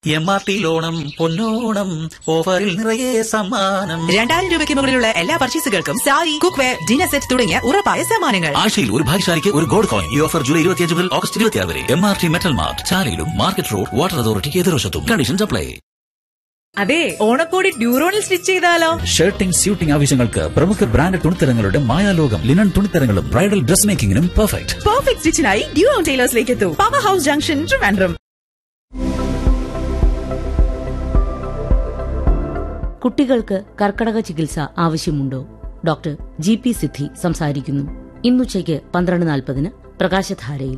M R T ലോണം പൊന്നോണം ഓഫറിൽ നിറയെ സമ്മാനം രണ്ടായിരം രൂപയ്ക്ക് മുകളിലുള്ള എല്ലാ പർച്ചേസുകൾക്കും sari cookware dinner set തുടങ്ങിയ ഉറപ്പായ സമ്മാനങ്ങൾ ആഴ്ചയിൽ ഒരു ഭാഗ്യശാലിക്ക് ഒരു ഗോൾഡ് കോയിൻ ഈ ഓഫർ ജൂലൈ ഇരുപത്തിയഞ്ച് മുതൽ ഓഗസ്റ്റ് ഇരുപത്തിയാറ് വരെ M R T metal mart ചാലയിലും മാർക്കറ്റ് റോഡ് വാട്ടർ അതോറിറ്റിക്ക് എതിർവശത്തും കണ്ടീഷൻസ് അപ്ലൈ അതെ ഓണക്കോടി ഡ്യൂറോണിൽ സ്റ്റിച്ച് ചെയ്താലോ ഷർട്ടിംഗ് സ്യൂട്ടിംഗ് ആവശ്യങ്ങൾക്ക് പ്രമുഖ ബ്രാൻഡ് തുണിത്തരങ്ങളുടെ മായാലോകം ലിനൻ തുണിത്തരങ്ങളും ബ്രൈഡൽ ഡ്രസ് മേക്കിംഗിനും പെർഫെക്റ്റ് പെർഫെക്റ്റ് സ്റ്റിച്ചിനായി Duron ടൈലേഴ്സിലേക്ക് എത്തൂ power house junction Trivandrum കുട്ടികൾക്ക് കർക്കടക ചികിത്സ ആവശ്യമുണ്ടോ ഡോക്ടർ ജി പി സിദ്ധി സംസാരിക്കുന്നു ഇന്നുച്ചയ്ക്ക് പന്ത്രണ്ട് നാൽപ്പതിന് പ്രകാശധാരയിൽ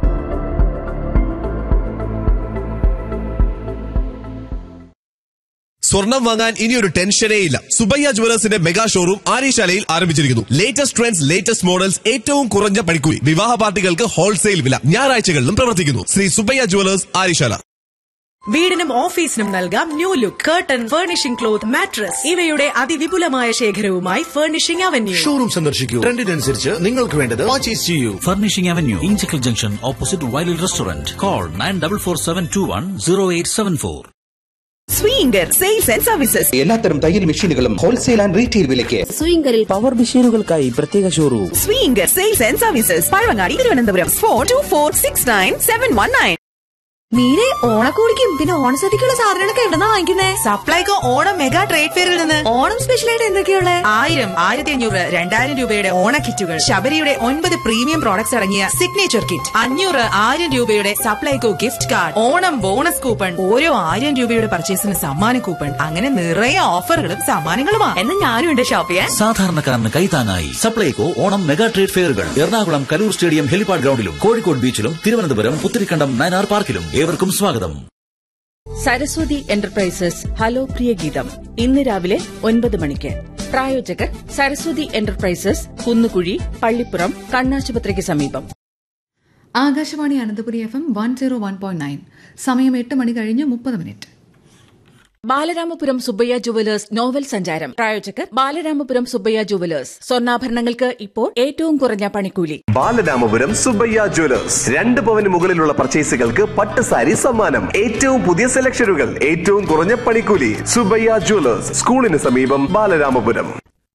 സ്വർണം വാങ്ങാൻ ഇനിയൊരു ടെൻഷനേ ഇല്ല സുബയ്യ ജുവലേഴ്സിന്റെ മെഗാ ഷോറൂം ആര്യശാലയിൽ ആരംഭിച്ചിരിക്കുന്നു ലേറ്റസ്റ്റ് ട്രെൻഡ്സ് ലേറ്റസ്റ്റ് മോഡൽസ് ഏറ്റവും കുറഞ്ഞ പണിക്കൂലി വിവാഹ പാർട്ടികൾക്ക് ഹോൾസെയിൽ വില ഞായറാഴ്ചകളിലും പ്രവർത്തിക്കുന്നു ശ്രീ സുബയ്യ ജുവലേഴ്സ് ആര്യശാല വീടിനും ഓഫീസിനും നൽകാം new look curtain furnishing cloth mattress ഇവയുടെ അതിവിപുലമായ ശേഖരവുമായി ഫർണിഷിംഗ് അവന്യൂ ഷോറൂം സന്ദർശിക്കൂ ട്രെൻഡിനനുസരിച്ച് നിങ്ങൾക്ക് വേണ്ടത് പർച്ചേസ് ചെയ്യൂ furnishing avenue Inchakkal junction opposite വൈലിൽ restaurant call nine double four seven two one zero eight seven four Swinger sales and services എല്ലാത്തരം തയ്യൽ മെഷീനുകളും ഹോൾസെയിൽ ആൻഡ് റീറ്റെയിൽ വിലയ്ക്ക് സ്വിംഗറിൽ പവർ മെഷീനുകൾക്കായി പ്രത്യേക showroom Swinger sales and services Pazhavangadi Thiruvananthapuram four two four six nine seven one nine മീരെ ഓണക്കോടിക്കും പിന്നെ ഓണസദ്യക്കുള്ള സാധനങ്ങളൊക്കെ എവിടെന്നാ വാങ്ങിക്കുന്നേ സപ്ലൈകോ ഓണം മെഗാ ട്രേഡ് ഫെയറിൽ നിന്ന് ഓണം സ്പെഷ്യൽ ആയിട്ട് എന്തൊക്കെയുള്ള ആയിരം ആയിരത്തി അഞ്ഞൂറ് രണ്ടായിരം രൂപയുടെ ഓണ കിറ്റുകൾ ശബരിയുടെ ഒൻപത് പ്രീമിയം പ്രോഡക്ട്സ് അടങ്ങിയ സിഗ്നേച്ചർ കിറ്റ് അഞ്ഞൂറ് ആയിരം രൂപയുടെ Supplyco gift card Onam bonus coupon ഓരോ ആയിരം രൂപയുടെ പർച്ചേസിന് സമ്മാന കൂപ്പൺ അങ്ങനെ നിറയെ ഓഫറുകളും സമ്മാനങ്ങളുമാണ് എന്നാ ഞാനും ഉണ്ട് ഷോപ്പ് ചെയ്യാൻ സാധാരണക്കാരന് കൈത്താങ്ങായി സപ്ലൈകോ ഓണം മെഗാ ട്രേഡ് ഫെയറുകൾ എറണാകുളം കലൂർ സ്റ്റേഡിയം ഹെലിപാഡ് ഗ്രൗണ്ടിലും കോഴിക്കോട് ബീച്ചിലും തിരുവനന്തപുരം പുത്തിരിക്കണ്ടം നയനാർ പാർക്കിലും ഏവർക്കും സ്വാഗതം സരസ്വതി എന്റർപ്രൈസസ് ഹലോ പ്രിയ ഗീതം ഇന്ന് രാവിലെ ഒൻപത് മണിക്ക് പ്രായോജകർ സരസ്വതി എന്റർപ്രൈസസ് കുന്നുകുഴി പള്ളിപ്പുറം കണ്ണാശുപത്രിക്ക് സമീപം Akashvani Ananthapuri F M one zero one point nine സമയം എട്ട് മണി കഴിഞ്ഞ് മുപ്പത് minute Balaramapuram Subbaiah jewellers novel സഞ്ചാരം പ്രായോജകർ ബാലരാമപുരം സുബ്ബയ്യ ജുവലേഴ്സ് സ്വർണ്ണാഭരണങ്ങൾക്ക് ഇപ്പോൾ ഏറ്റവും കുറഞ്ഞ പണിക്കൂലി ബാലരാമപുരം സുബയ്യ ജ്വല്ലേഴ്സ് രണ്ട് പവന് മുകളിലുള്ള പർച്ചേസുകൾക്ക് പട്ട് സാരി സമ്മാനം ഏറ്റവും പുതിയ സെലക്ഷനുകൾ ഏറ്റവും കുറഞ്ഞ പണിക്കൂലി സുബയ്യ ജ്വല്ലേഴ്സ് സ്കൂളിന് സമീപം ബാലരാമപുരം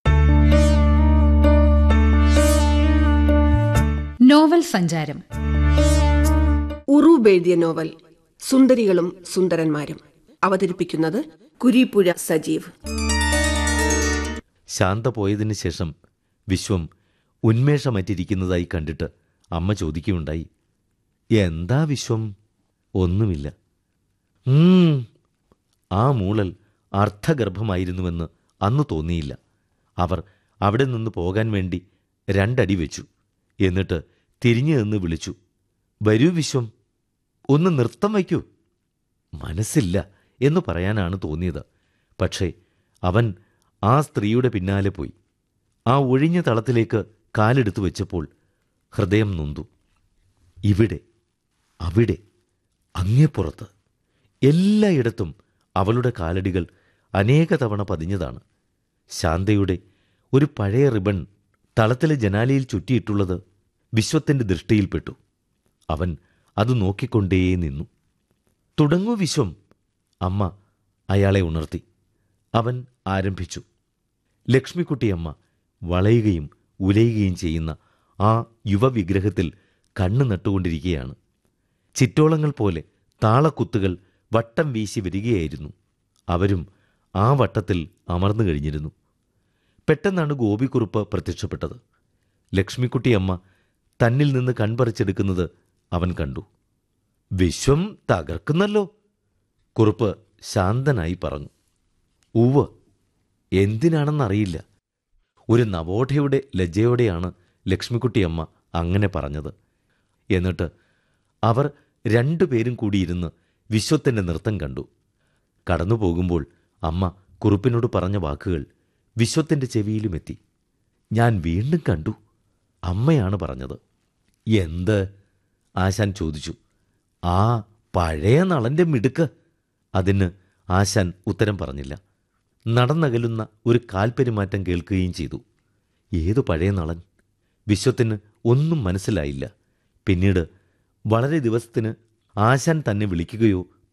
നോവൽ സഞ്ചാരം ഉറൂബ് എഴുതിയ നോവൽ സുന്ദരികളും സുന്ദരന്മാരും അവതരിപ്പിക്കുന്നത് കുരീപ്പുഴ സജീവ് ശാന്ത പോയതിനു ശേഷം വിശ്വം ഉന്മേഷമറ്റിരിക്കുന്നതായി കണ്ടിട്ട് അമ്മ ചോദിക്കുകയുണ്ടായി എന്താ വിശ്വം ഒന്നുമില്ല ഉം, ആ മൂളൽ അർത്ഥഗർഭമായിരുന്നുവെന്ന് അന്ന് തോന്നിയില്ല അവർ അവിടെ നിന്ന് പോകാൻ വേണ്ടി രണ്ടടി വെച്ചു എന്നിട്ട് തിരിഞ്ഞു നിന്ന് വിളിച്ചു വരൂ വിശ്വം ഒന്ന് നൃത്തം വയ്ക്കൂ മനസ്സില്ല എന്ന് പറയാനാണ് തോന്നിയത് പക്ഷേ അവൻ ആ സ്ത്രീയുടെ പിന്നാലെ പോയി ആ ഒഴിഞ്ഞ തളത്തിലേക്ക് കാലെടുത്തു വെച്ചപ്പോൾ ഹൃദയം നൊന്തു ഇവിടെ അവിടെ അങ്ങേപ്പുറത്ത് എല്ലായിടത്തും അവളുടെ കാലടികൾ അനേക തവണ പതിഞ്ഞതാണ് ശാന്തയുടെ ഒരു പഴയ റിബൺ തളത്തിലെ ജനാലയിൽ ചുറ്റിയിട്ടുള്ളത് വിശ്വത്തിൻ്റെ ദൃഷ്ടിയിൽപ്പെട്ടു അവൻ അത് നോക്കിക്കൊണ്ടേ നിന്നു തുടങ്ങൂ വിശ്വം അമ്മ അയാളെ ഉണർത്തി അവൻ ആരംഭിച്ചു ലക്ഷ്മിക്കുട്ടിയമ്മ വളയുകയും ഉലയുകയും ചെയ്യുന്ന ആ യുവവിഗ്രഹത്തിൽ കണ്ണു നട്ടുകൊണ്ടിരിക്കുകയാണ് ചിറ്റോളങ്ങൾ പോലെ താളക്കുത്തുകൾ വട്ടം വീശി വരികയായിരുന്നു അവരും ആ വട്ടത്തിൽ അമർന്നു കഴിഞ്ഞിരുന്നു പെട്ടെന്നാണ് ഗോപിക്കുറുപ്പ് പ്രത്യക്ഷപ്പെട്ടത് ലക്ഷ്മിക്കുട്ടിയമ്മ തന്നിൽ നിന്ന് കൺപറിച്ചെടുക്കുന്നത് അവൻ കണ്ടു വിശ്വം തകർക്കുന്നല്ലോ കുറുപ്പ് ശാന്തനായി പറഞ്ഞു ഉവ് എന്തിനാണെന്നറിയില്ല ഒരു നവോഢയുടെ ലജ്ജയോടെയാണ് ലക്ഷ്മിക്കുട്ടിയമ്മ അങ്ങനെ പറഞ്ഞത് എന്നിട്ട് അവർ രണ്ടുപേരും കൂടിയിരുന്ന് വിശ്വത്തിൻ്റെ നൃത്തം കണ്ടു കടന്നു പോകുമ്പോൾ അമ്മ കുറുപ്പിനോട് പറഞ്ഞ വാക്കുകൾ വിശ്വത്തിൻ്റെ ചെവിയിലുമെത്തി ഞാൻ വീണ്ടും കണ്ടു അമ്മയാണ് പറഞ്ഞത് എന്ത് ആശാൻ ചോദിച്ചു ആ പഴയ നളന്റെ മിടുക്ക് അതിന് ആശാൻ ഉത്തരം പറഞ്ഞില്ല നടന്നകലുന്ന ഒരു കാൽപ്പെരുമാറ്റം കേൾക്കുകയും ചെയ്തു ഏതു പഴയ നളൻ വിശ്വത്തിന് ഒന്നും മനസ്സിലായില്ല പിന്നീട് വളരെ ദിവസത്തിന് ആശാൻ തന്നെ വിളിക്കുകയോ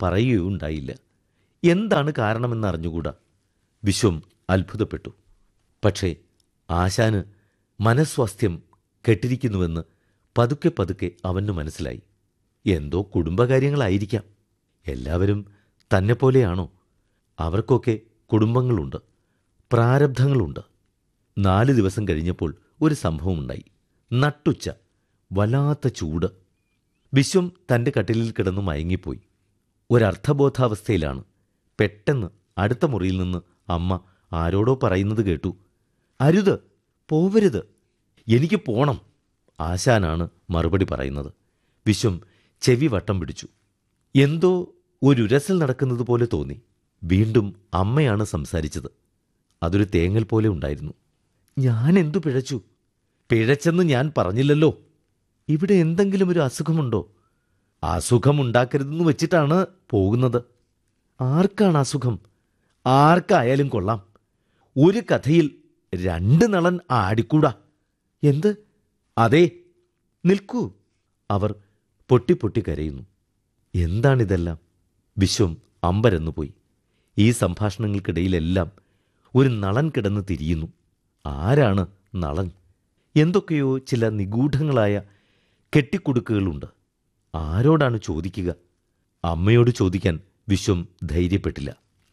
പറയുകയോ ഉണ്ടായില്ല എന്താണ് കാരണമെന്ന് അറിഞ്ഞുകൂടാ വിശ്വം അത്ഭുതപ്പെട്ടു പക്ഷേ ആശാന് മനസ്വാസ്ഥ്യം കെട്ടിരിക്കുന്നുവെന്ന് പതുക്കെ പതുക്കെ അവന് മനസ്സിലായി എന്തോ കുടുംബകാര്യങ്ങളായിരിക്കാം എല്ലാവരും തന്നെപ്പോലെയാണോ അവർക്കൊക്കെ കുടുംബങ്ങളുണ്ട് പ്രാരബ്ധങ്ങളുണ്ട് നാല് ദിവസം കഴിഞ്ഞപ്പോൾ ഒരു സംഭവമുണ്ടായി നട്ടുച്ച വല്ലാത്ത ചൂട് വിശ്വം തൻ്റെ കട്ടിലിൽ കിടന്ന് മയങ്ങിപ്പോയി ഒരർത്ഥബോധാവസ്ഥയിലാണ് പെട്ടെന്ന് അടുത്ത മുറിയിൽ നിന്ന് അമ്മ ആരോടോ പറയുന്നത് കേട്ടു അരുത് പോവരുത് എനിക്ക് പോണം ആശാനാണ് മറുപടി പറയുന്നത് വിശ്വം ചെവി വട്ടം പിടിച്ചു എന്തോ ഒരുരസൽ നടക്കുന്നത് പോലെ തോന്നി വീണ്ടും അമ്മയാണ് സംസാരിച്ചത് അതൊരു തേങ്ങൽ പോലെ ഉണ്ടായിരുന്നു ഞാൻ എന്തു പിഴച്ചു പിഴച്ചെന്ന് ഞാൻ പറഞ്ഞില്ലല്ലോ ഇവിടെ എന്തെങ്കിലും ഒരു അസുഖമുണ്ടോ അസുഖമുണ്ടാക്കരുതെന്ന് വെച്ചിട്ടാണ് പോകുന്നത് ആർക്കാണ് അസുഖം ആർക്കായാലും കൊള്ളാം ഒരു കഥയിൽ രണ്ട് നളൻ ആടിക്കൂടാ എന്ത് അതെ നിൽക്കൂ അവർ പൊട്ടി പൊട്ടി കരയുന്നു എന്താണിതെല്ലാം വിശ്വം അമ്പരന്നു പോയി ഈ സംഭാഷണങ്ങൾക്കിടയിലെല്ലാം ഒരു നളൻ കിടന്ന് തിരിയുന്നു ആരാണ് നളൻ എന്തൊക്കെയോ ചില നിഗൂഢങ്ങളായ കെട്ടിക്കുടുക്കുകളുണ്ട് ആരോടാണ് ചോദിക്കുക അമ്മയോട് ചോദിക്കാൻ വിശ്വം ധൈര്യപ്പെട്ടില്ല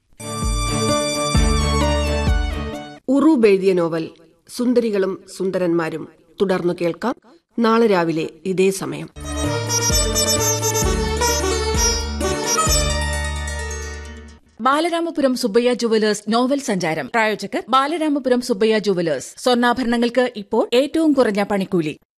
ഉറൂബ് എഴുതിയ നോവൽ സുന്ദരികളും സുന്ദരന്മാരും തുടർന്നു കേൾക്കാം നാളെ രാവിലെ ഇതേ സമയം ബാലരാമപുരം സുബ്ബയ്യ ജുവലേഴ്സ് നോവൽ സഞ്ചാരം പ്രായോജകർ ബാലരാമപുരം സുബ്ബയ്യ ജുവലേഴ്സ് സ്വർണ്ണാഭരണങ്ങൾക്ക് ഇപ്പോൾ ഏറ്റവും കുറഞ്ഞ പണിക്കൂലി